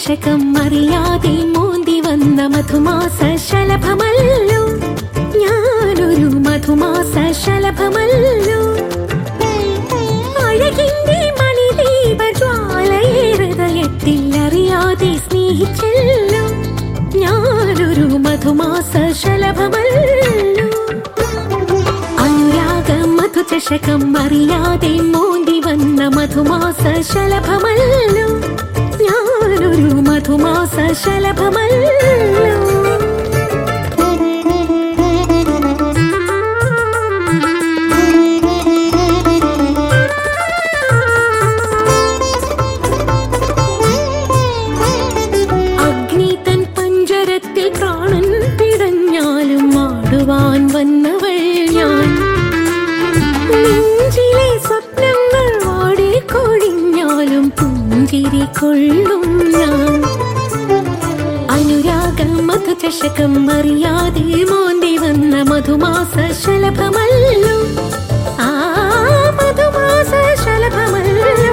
ചഷകം അറിയാതെ മോന്തി വന്ന മധുമാസ ശലഭമല്ലോ ഞാനൊരു മധുമാസ ശലഭമല്ലോ അഴകിന്റെ മണിദീപ ജ്വാലയെ ഹൃദയത്തിൽ അറിയാതെ സ്നേഹിച്ചല്ലോ ഞാനൊരു മധുമാസ ശലഭമല്ലോ അനുരാഗ മധുചഷകം അറിയാതെ മോന്തി വന്ന മധുമാസ ശലഭമല്ലോ ഞാനൊരു മധുമാസ ശലഭമല്ലോ അഗ്നി തൻ പഞ്ചരത്തിൽ പ്രാണൻ പിടഞ്ഞാലും ആടുവാൻ വന്നവൾ ഞാൻ നെഞ്ചിലെ സ്വപ്നങ്ങൾ വാടിക്കൊഴിഞ്ഞാലും പുഞ്ചിരി കൊള്ളും ഞാൻ അനുരാഗ മധുചഷകം അറിയാതെ മോന്തി വന്ന മധുമാസ ശലഭമല്ലോ ആ മധുമാസ ശലഭമല്ലോ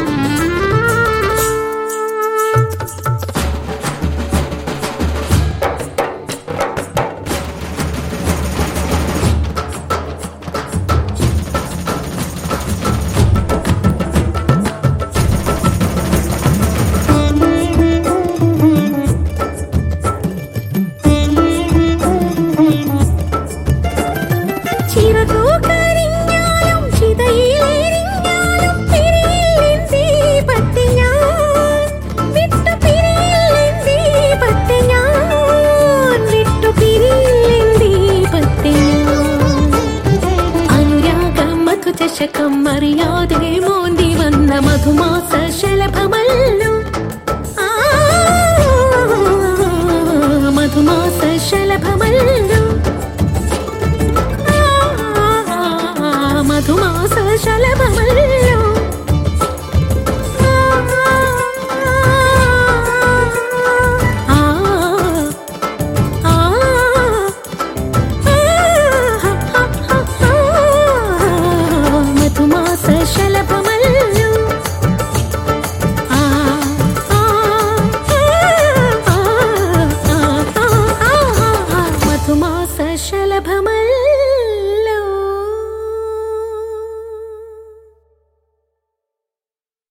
ചിറകു കരിഞ്ഞാലും ചിതയിലെരിഞ്ഞാലും പിരിയില്ലെൻ ദീപത്തെ ഞാൻ വിട്ടു പിരിയില്ലെൻ ദീപത്തെ ഞാൻ വിട്ടു പിരിയില്ലെൻ ദീപത്തെ ഞാൻ അനുരാഗ മധുചഷകം അറിയാതെ മോന്തി വന്ന മധുമാസ ശലഭമല്ലോ ആ മധുമാസ ശലഭമല്ലോ മധുമാസ ശലഭമല്ലോ ആ ആ മധുമാസ ശലഭമല്ലോ ആ മധുമാസ ശലഭമല്ലോ